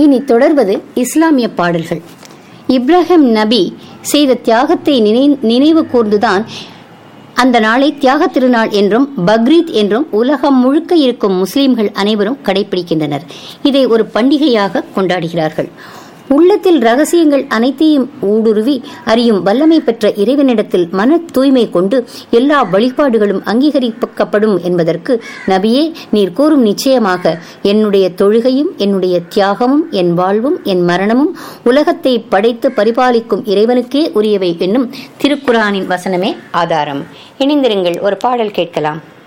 இனி தொடர்வது இஸ்லாமிய பாடல்கள் இப்ராஹிம் நபி செய்த தியாகத்தை நினை- நினைவு கூர்ந்துதான் அந்த நாளை தியாக திருநாள் என்றும் பக்ரீத் என்றும் உலகம் முழுக்க இருக்கும் முஸ்லிம்கள் அனைவரும் கடைபிடிக்கின்றனர் இதை ஒரு பண்டிகையாக கொண்டாடுகிறார்கள் உள்ளத்தில் ரகசியங்கள் அனைத்தையும் ஊடுருவி அறியும் வல்லமை பெற்ற இறைவனிடத்தில் மன தூய்மை கொண்டு எல்லா வழிபாடுகளும் அங்கீகரிக்கப்படும் என்பதற்கு நபியே நீர் கூறும் நிச்சயமாக என்னுடைய தொழுகையும் என்னுடைய தியாகமும் என் வாழ்வும் என் மரணமும் உலகத்தை படைத்து பரிபாலிக்கும் இறைவனுக்கே உரியவை என்னும் திருக்குரானின் வசனமே ஆதாரம் இணைந்திருங்கள் ஒரு பாடல் கேட்கலாம்